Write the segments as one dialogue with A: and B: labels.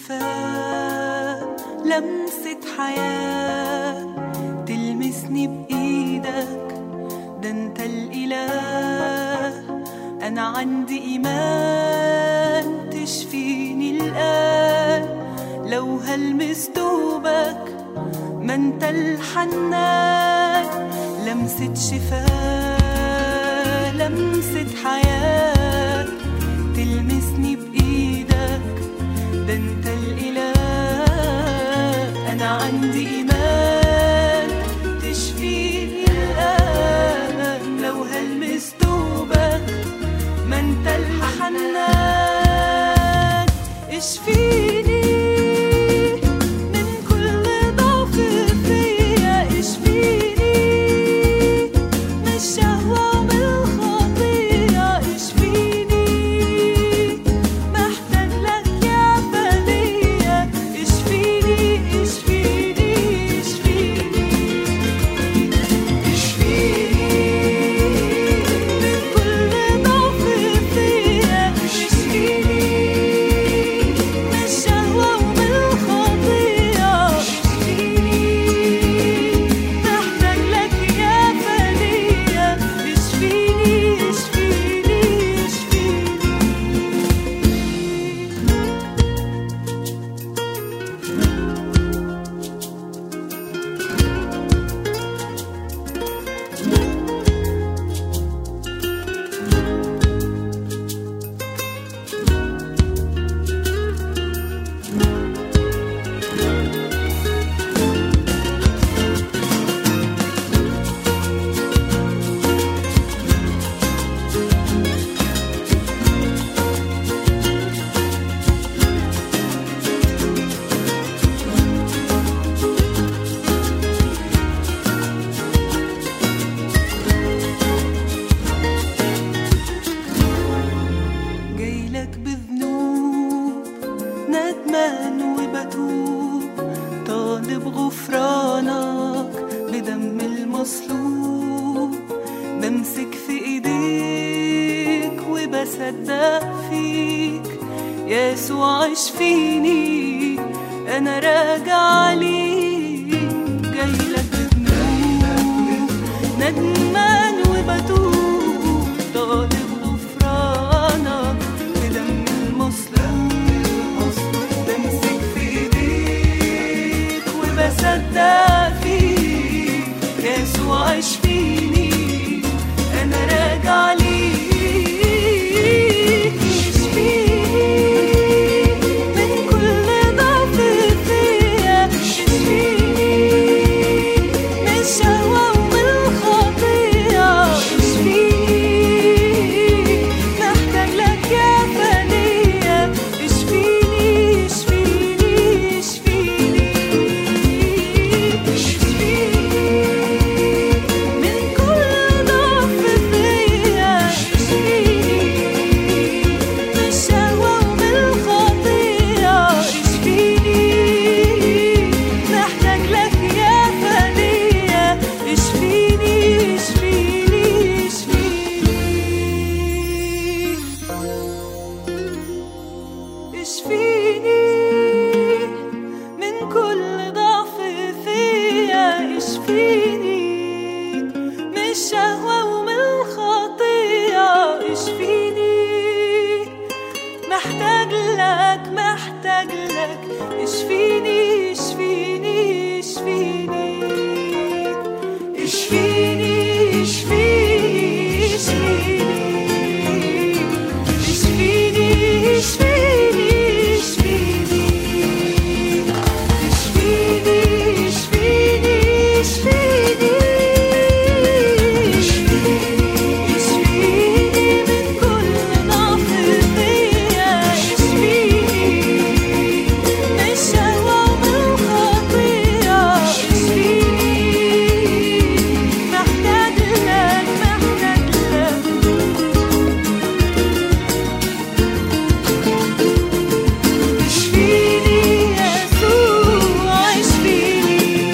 A: شفاء لمسة حياة تلمسني بإيدك ده انت الإله أنا عندي إيمان تشفيني الآن لو هلمس دوبك ما انت الحنان لمسة شفاء لمسة حياة تلمسني بإيدك ده انت الإله أنا عندي إيمان تشفيني الآن لو هلمس دوبك ما انت الحنان اشفيني من كل ضعف فيا اشفيني من الشهوة ومن الخطية اشفيني محتاج لك يا فدية اشفيني اشفيني اشفيني من كل ضعف فيا اشفيني من الشهوة ومن الخطية اشفيني محتاج لك يا فدية اشفيني اشفيني اشفيني جايلك بذنوب ندمان وبتوب طالب غفرانك بدم المصلوب بمسك في ايديك وبصدق فيك يسوع اشفيني انا راجع ليك جايلك بذنوب ندمان وبتوب طالب غفرانك بدم المصلوب بمسك في ايديك وبصدق فيك يسوع اشفيني انا راجع ليك اشفيني من كل ضعف فيا اشفيني من الشهوة ومن الخطية اشفيني محتاج لك يا فدية اشفيني اشفيني اشفيني اشفيني من كل ضعف فيا اشفيني من الشهوة ومن الخطية اشفيني محتاج لك يا فدية اشفيني اشفيني اشفيني اشفيني من كل ضعف فيا اشفيني من الشهوة ومن الخطية اشفيني محتاج لك محتاج لك اشفيني اشفيني اشفيني اشفيني اشفيني اشفيني اشفيني اشفيني اشفيني اشفيني اشفيني اشفيني اشفيني من كل ضعف فيا اشفيني من الشهوة ومن الخطية اشفيني محتاج لك محتاج لك اشفيني يسوع اشفيني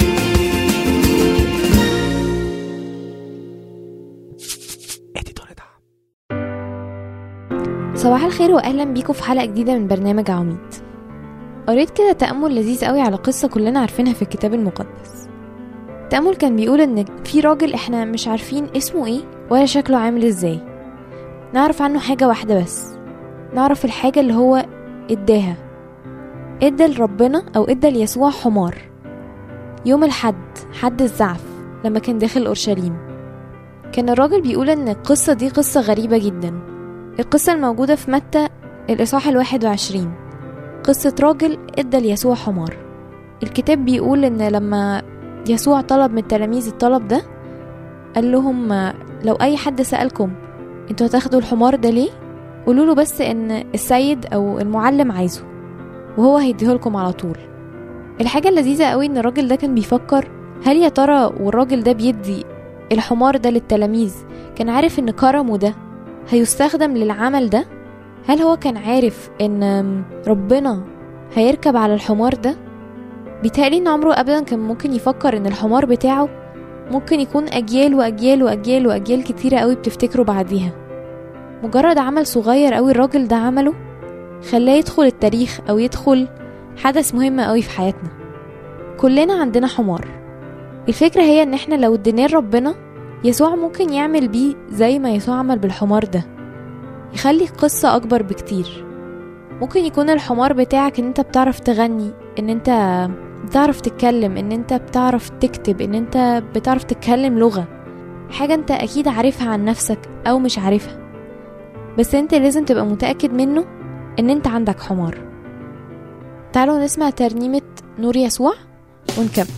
B: صباح الخير واهلا بيكم في حلقه جديده من برنامج عميد قريت كده تأمل لذيذ قوي على قصة كلنا عارفينها في الكتاب المقدس التأمل كان بيقول إن في راجل إحنا مش عارفين اسمه إيه ولا شكله عامل إزاي نعرف عنه حاجة واحدة بس نعرف الحاجة اللي هو إداها إدى لربنا أو إدى ليسوع حمار يوم الحد حد الزعف لما كان داخل أورشليم كان الراجل بيقول إن القصة دي قصة غريبة جدا القصة الموجودة في متى الإصحاح الواحد وعشرين قصة راجل إدى ليسوع حمار الكتاب بيقول إن لما يسوع طلب من التلاميذ الطلب ده قال لهم لو أي حد سألكم انتوا هتاخدوا الحمار ده ليه قولوا له بس إن السيد أو المعلم عايزه وهو هيديهولكم على طول الحاجة اللذيذة قوي إن الراجل ده كان بيفكر هل يا ترى والراجل ده بيدي الحمار ده للتلاميذ كان عارف إن كرمه ده هيستخدم للعمل ده هل هو كان عارف ان ربنا هيركب على الحمار ده بيتهيألي ان عمره ابدا كان ممكن يفكر ان الحمار بتاعه ممكن يكون اجيال واجيال واجيال واجيال كتيرة قوي بتفتكره بعديها مجرد عمل صغير قوي الراجل ده عمله خلاه يدخل التاريخ او يدخل حدث مهم قوي في حياتنا كلنا عندنا حمار الفكرة هي ان احنا لو اديناه ربنا يسوع ممكن يعمل بيه زي ما يسوع عمل بالحمار ده يخلي القصة أكبر بكتير ممكن يكون الحمار بتاعك إن أنت بتعرف تغني إن أنت بتعرف تتكلم إن أنت بتعرف تكتب إن أنت بتعرف تتكلم لغة حاجة أنت أكيد عارفها عن نفسك أو مش عارفها بس أنت لازم تبقى متأكد منه إن أنت عندك حمار تعالوا نسمع ترنيمة نور يسوع ونكمل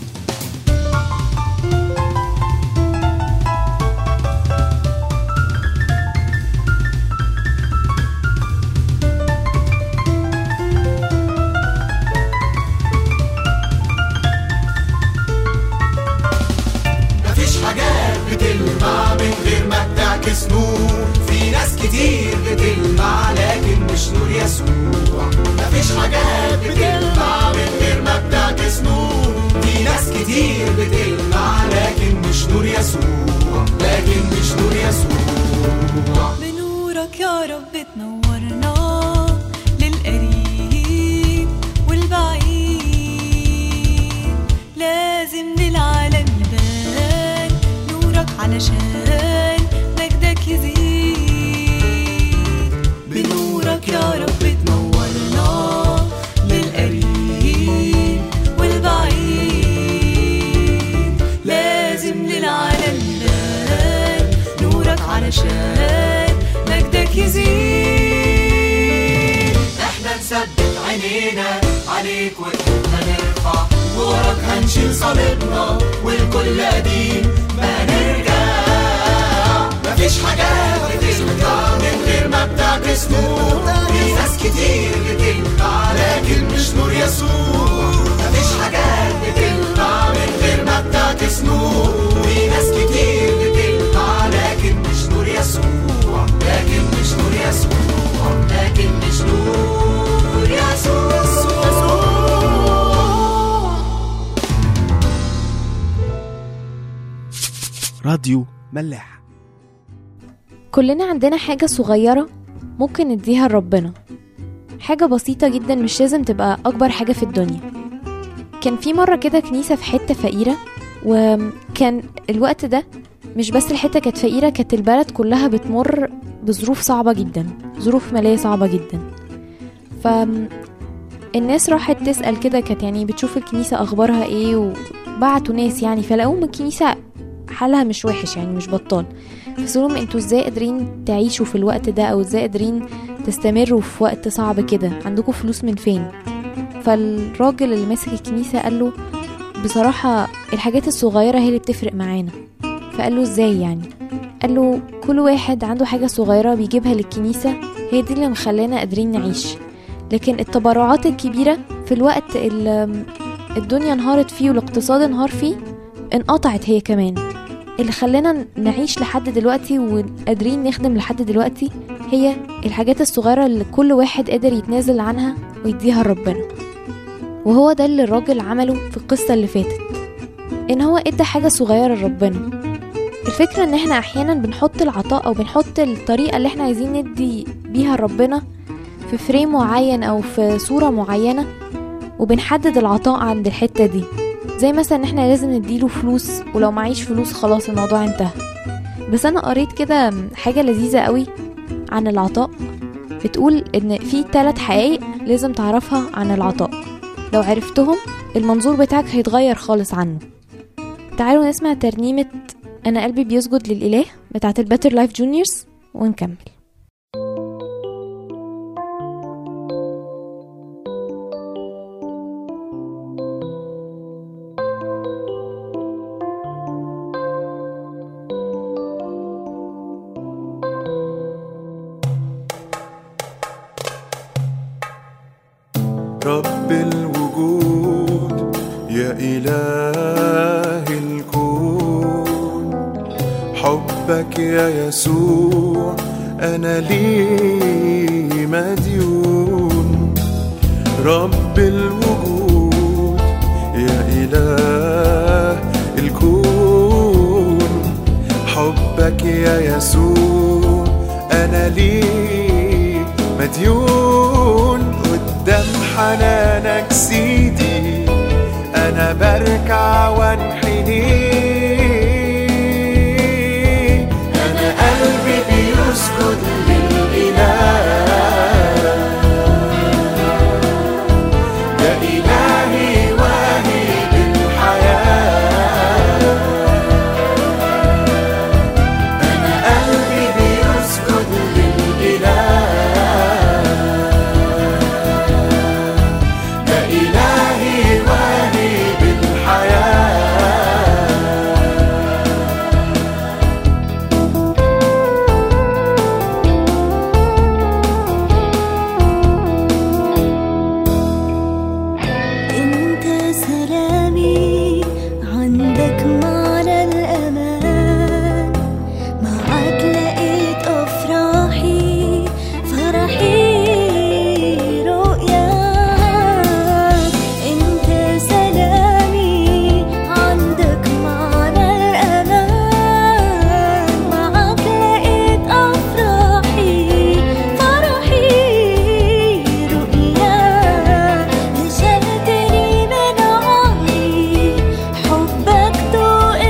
C: مفيش حاجات بتلمع من غير ما بتعكس نور في ناس كتير بتلمع لكن مش نور يسوع مفيش حاجات بتلمع من غير ما بتعكس نور في ناس كتير بتلمع لكن مش نور يسوع لكن مش نور يسوع
A: بنورك يا رب تنورنا للقريب والبعيد لازم للعالم يبان نورك علشان مجدك يزيد بنورك يا رب تنورنا للقريب والبعيد لازم للعالم يبان نورك علشان مجدك يزيد
C: احنا نثبت عينينا عليك وقتنا نرفع ووراك هنشيل صليبنا والكل قديم ما نرجع مفيش حاجات بتلمع من غير ما بتعكس نور في ناس كتير بتلمع لكن مش نور يسوع مفيش حاجات بتلمع من غير ما بتعكس نور في ناس كتير بتلمع لكن مش نور يسوع لكن مش نور يسوع لكن مش نور يسوع
D: راديو ملاح
B: كلنا عندنا حاجة صغيرة ممكن نديها لربنا حاجة بسيطة جدا مش لازم تبقى أكبر حاجة في الدنيا كان في مرة كده كنيسة في حتة فقيرة وكان الوقت ده مش بس الحتة كانت فقيرة كانت البلد كلها بتمر بظروف صعبة جدا ظروف مالية صعبة جدا ف الناس راحت تسأل كده كانت يعني بتشوف الكنيسة أخبارها إيه وبعتوا ناس يعني فلقوهم الكنيسة حالها مش وحش يعني مش بطال فسألهم انتوا ازاي قادرين تعيشوا في الوقت ده او ازاي قادرين تستمروا في وقت صعب كده عندكم فلوس من فين فالراجل اللي ماسك الكنيسة قال له بصراحة الحاجات الصغيرة هي اللي بتفرق معانا فقال له ازاي يعني قال له كل واحد عنده حاجة صغيرة بيجيبها للكنيسة هي دي اللي مخلانا قادرين نعيش لكن التبرعات الكبيرة في الوقت اللي الدنيا انهارت فيه والاقتصاد انهار فيه انقطعت هي كمان اللي خلانا نعيش لحد دلوقتي وقادرين نخدم لحد دلوقتي هي الحاجات الصغيرة اللي كل واحد قادر يتنازل عنها ويديها لربنا وهو ده اللي الراجل عمله في القصة اللي فاتت ان هو ادى حاجة صغيرة لربنا الفكرة ان احنا احيانا بنحط العطاء او بنحط الطريقة اللي احنا عايزين ندي بيها لربنا في فريم معين او في صورة معينة وبنحدد العطاء عند الحتة دي زي مثلا ان احنا لازم نديله فلوس ولو معيش فلوس خلاص الموضوع انتهى بس انا قريت كده حاجة لذيذة قوي عن العطاء بتقول ان في ثلاث حقائق لازم تعرفها عن العطاء لو عرفتهم المنظور بتاعك هيتغير خالص عنه تعالوا نسمع ترنيمة أنا قلبي بيسجد للإله بتاعت الباتر لايف جونيورز ونكمل
E: رب الوجود يا إله الكون حبك يا يسوع أنا لي مديون رب الوجود يا إله الكون حبك يا يسوع أنا لي مديون قدام حنانك سيدي أنا بركع وانحني أنا قلبي بيسجد للإله يا إلهي واهب الحياة أنا قلبي بيسجد للإله يا إلهي واهب الحياة
A: انت سلامي عندك معنى الامان معك لقيت افراحي فرحي رؤياك انت سلامي عندك معنى الامان معك لقيت افراحي فرحي رؤياك نشلتني من عمري حبك ضوء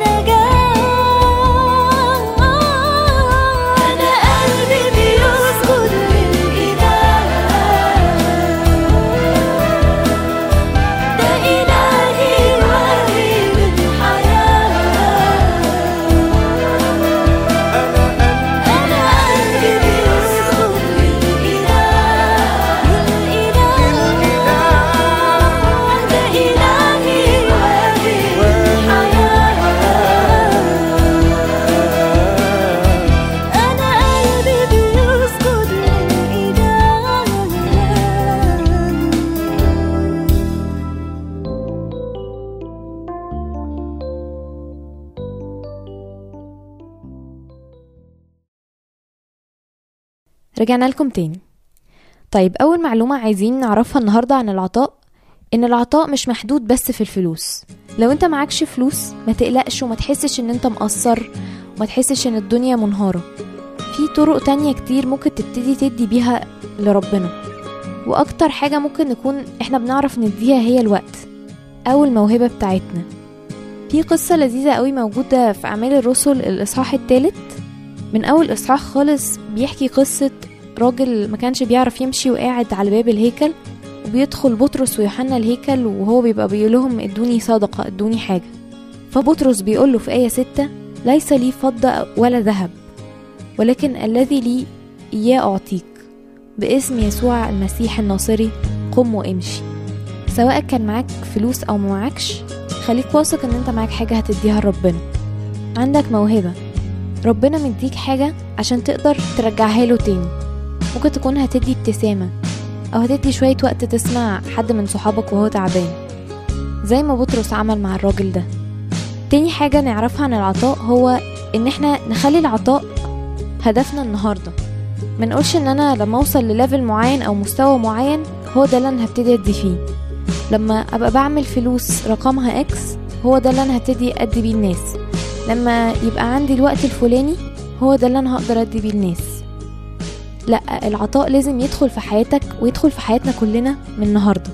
A: النجاة أنا قلبي بيسجد للإله ده إلهي واهب الحياة أنا قلبي بيسجد للإله للإله ده إلهي واهب الحياة أنا قلبي بيسجد للإله
B: رجعنا لكم تاني طيب أول معلومة عايزين نعرفها النهاردة عن العطاء إن العطاء مش محدود بس في الفلوس لو انت معكش فلوس ما تقلقش وما تحسش ان انت مقصر وما تحسش ان الدنيا منهارة في طرق تانية كتير ممكن تبتدي تدي بيها لربنا وأكتر حاجة ممكن نكون احنا بنعرف نديها هي الوقت أو الموهبة بتاعتنا في قصة لذيذة قوي موجودة في أعمال الرسل الإصحاح الثالث من أول إصحاح خالص بيحكي قصة راجل ما كانش بيعرف يمشي وقاعد على باب الهيكل وبيدخل بطرس ويوحنا الهيكل وهو بيبقى بيقول لهم ادوني صدقة ادوني حاجة فبطرس بيقول له في آية ستة ليس لي فضة ولا ذهب ولكن الذي لي إياه أعطيك باسم يسوع المسيح الناصري قم وامشي سواء كان معاك فلوس أو ما معاكش خليك واثق ان انت معاك حاجة هتديها لربنا عندك موهبة ربنا مديك حاجة عشان تقدر ترجعها له تاني ممكن تكون هتدي ابتسامة أو هتدي شوية وقت تسمع حد من صحابك وهو تعبان زي ما بطرس عمل مع الراجل ده تاني حاجة نعرفها عن العطاء هو إن احنا نخلي العطاء هدفنا النهاردة ما نقولش إن أنا لما أوصل لليفل معين أو مستوى معين هو ده اللي أنا هبتدي أدي فيه لما أبقى بعمل فلوس رقمها إكس هو ده اللي أنا هبتدي أدي بيه الناس لما يبقى عندي الوقت الفلاني هو ده اللي أنا هقدر أدي بيه الناس لا العطاء لازم يدخل في حياتك ويدخل في حياتنا كلنا من النهارده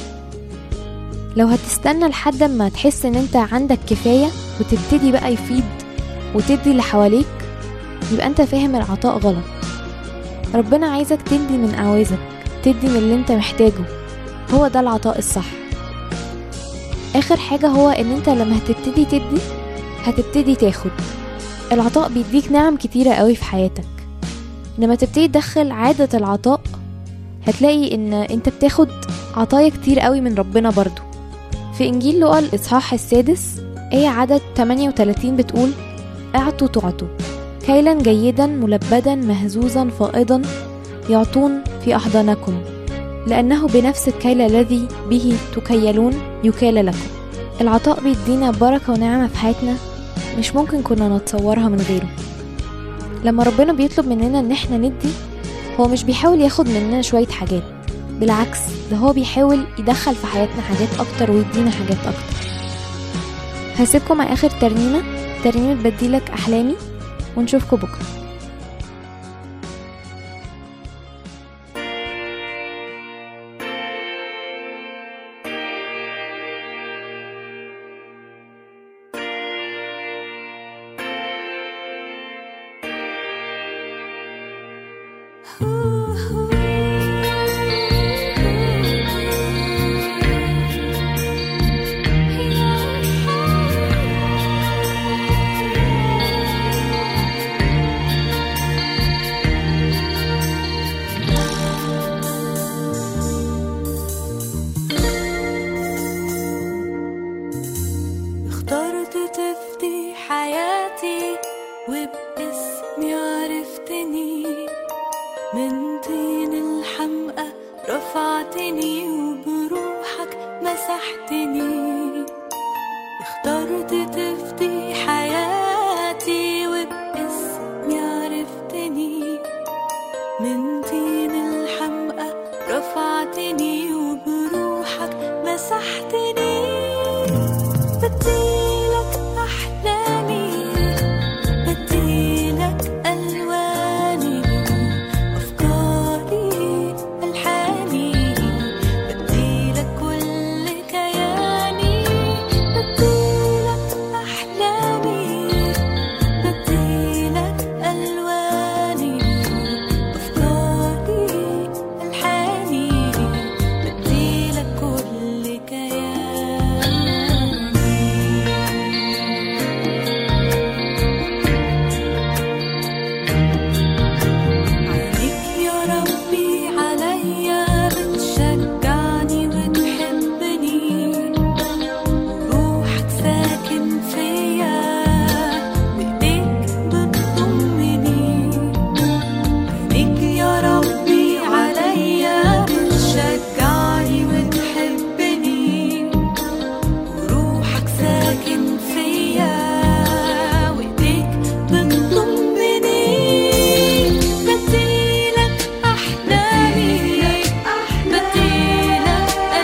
B: لو هتستنى لحد ما تحس ان انت عندك كفاية وتبتدي بقى يفيض وتدي اللي حواليك يبقى انت فاهم العطاء غلط ربنا عايزك تدي من اعوازك تدي من اللي انت محتاجه هو ده العطاء الصح اخر حاجة هو ان انت لما هتبتدي تدي هتبتدي تاخد العطاء بيديك نعم كتيرة قوي في حياتك لما تبتدي تدخل عادة العطاء هتلاقي ان انت بتاخد عطايا كتير قوي من ربنا برضو في انجيل لوقا الاصحاح السادس ايه عدد 38 بتقول اعطوا تعطوا كيلا جيدا ملبدا مهزوزا فائضا يعطون في احضانكم لانه بنفس الكيل الذي به تكيلون يكال لكم العطاء بيدينا بركة ونعمة في حياتنا مش ممكن كنا نتصورها من غيره لما ربنا بيطلب مننا ان احنا ندي هو مش بيحاول ياخد مننا شوية حاجات بالعكس ده هو بيحاول يدخل في حياتنا حاجات اكتر ويدينا حاجات اكتر هسيبكم مع اخر ترنيمة ترنيمة بديلك احلامي ونشوفكم بكرة
A: اخترت تفدي حياتي وباسمي عرفتني من طين الحمقى رفعتني وبروحك مسحتني اخترت تفدي حياتي وباسمي عرفتني من طين الحمقى رفعتني وبروحك مسحتني بديلك أحلامي بديلك ألواني أفكاري ألحاني بديلك كل كياني بديلك أحلامي بديلك ألواني أفكاري ألحاني بديلك كل كياني عينيك يا ربي عليا بتشجعني وتحبني وروحك ساكن فيا وايديك بتضمني عينيك يا ربي عليا بتشجعني وتحبني وروحك ساكن فيا وايديك بتضمني بديلك احلامي بديلك الواني افكاري الحاني بديلك كل كياني بديلك احلامي بديلك الواني افكاري الحاني بديلك كل كياني بديلك احلامي بديلك الواني افكاري الحاني بديلك كل كياني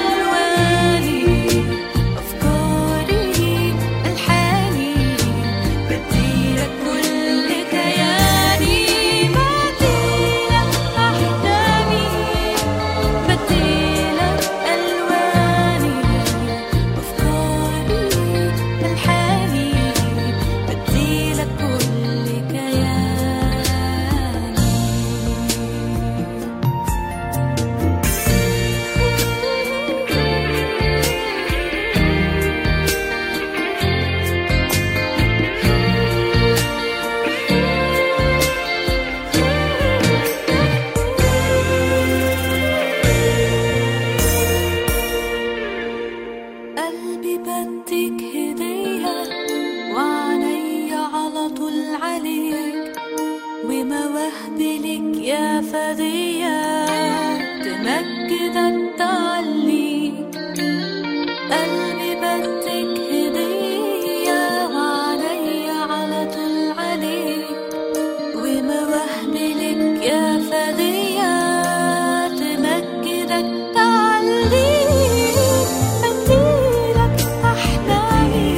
A: قلبي بديك هدية وعليا على طول عليك ومواهبي لك يا فدية تمجدك تعليك قلبي بديك هدية وعليا على طول عليك ومواهبي لك يا فدية تمجدك تعليك بديلك أحلامي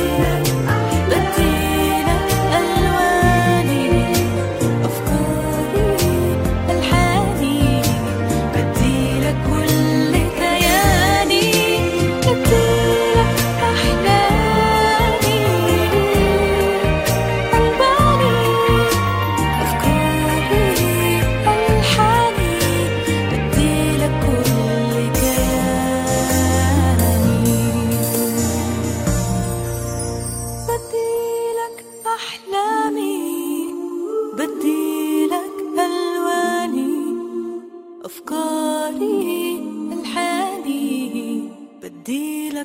A: بديلك ألواني أفكاري الحاني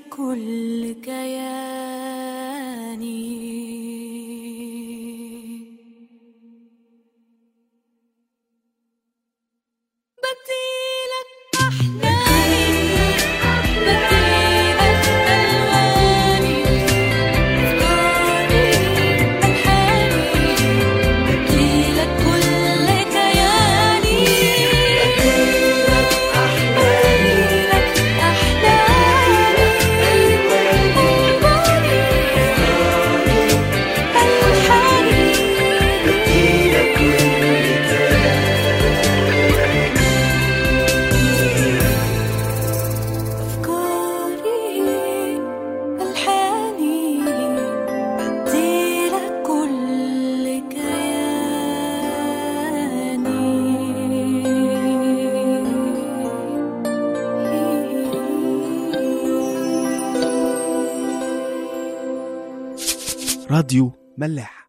A: كل كياني بديلك أحلامي بديلك ألواني أفكاري ألحاني بديلك كل كياني بديلك أحلامي أحلامي أفكاري ألحاني أفكاري ألحاني بديلك كل كياني
D: راديو ملاح